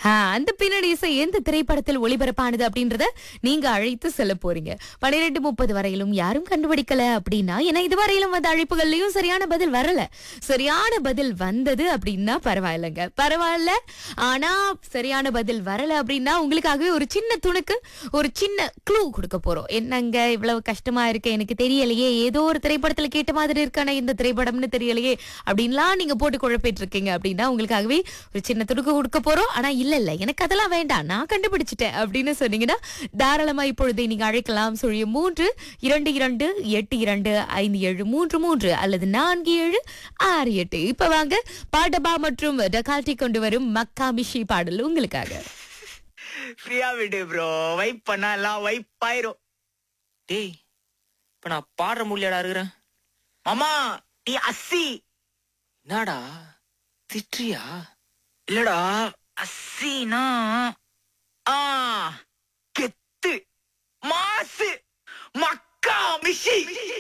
ஆ, அந்த பின்னணி இசை எந்த திரைப்படத்தில் ஒளிபரப்பானது அப்படின்றத நீங்க அழைத்து செல்ல போறீங்க பன்னிரெண்டு முப்பது வரையிலும் யாரும் கண்டுபிடிக்கல அப்படின்னா ஏன்னா இதுவரையிலும் வந்த அழைப்புகள்லயும் சரியான பதில் வரல சரியான பதில் வந்தது அப்படின்னா பரவாயில்லைங்க பரவாயில்ல ஆனா சரியான பதில் வரல அப்படின்னா உங்களுக்காகவே ஒரு சின்ன துணுக்கு ஒரு சின்ன க்ளூ கொடுக்க போறோம் என்னங்க இவ்வளவு கஷ்டமா இருக்கு எனக்கு தெரியலையே ஏதோ ஒரு திரைப்படத்துல கேட்ட மாதிரி இருக்கான இந்த திரைப்படம்னு தெரியலையே அப்படின்லாம் நீங்க போட்டு குழப்பிட்டு இருக்கீங்க அப்படின்னா உங்களுக்காகவே ஒரு சின்ன துணுக்கு கொடுக்க போறோம் ஆனா இல்ல இல்ல எனக்கு அதெல்லாம் வேண்டாம் நான் கண்டுபிடிச்சிட்டேன் அப்படின்னு சொன்னீங்கன்னா தாராளமா இப்பொழுது நீங்க அழைக்கலாம் சுழிய மூன்று இரண்டு இரண்டு எட்டு இரண்டு ஐந்து ஏழு மூன்று மூன்று அல்லது நான்கு ஏழு ஆறு எட்டு இப்ப வாங்க பாடபா மற்றும் டகால்டி கொண்டு வரும் மக்கா மிஷி பாடல் உங்களுக்காக ஃப்ரீயா விடு ப்ரோ வைப் பண்ணா எல்லாம் வைப் ஆயிரும் டேய் இப்ப நான் பாடுற முடியலடா இருக்கிறேன் மாமா நீ அஸ்ஸி என்னடா திட்றியா இல்லடா அஸ்ஸினா ஆ கெத்து மாசு மக்கா மிஷி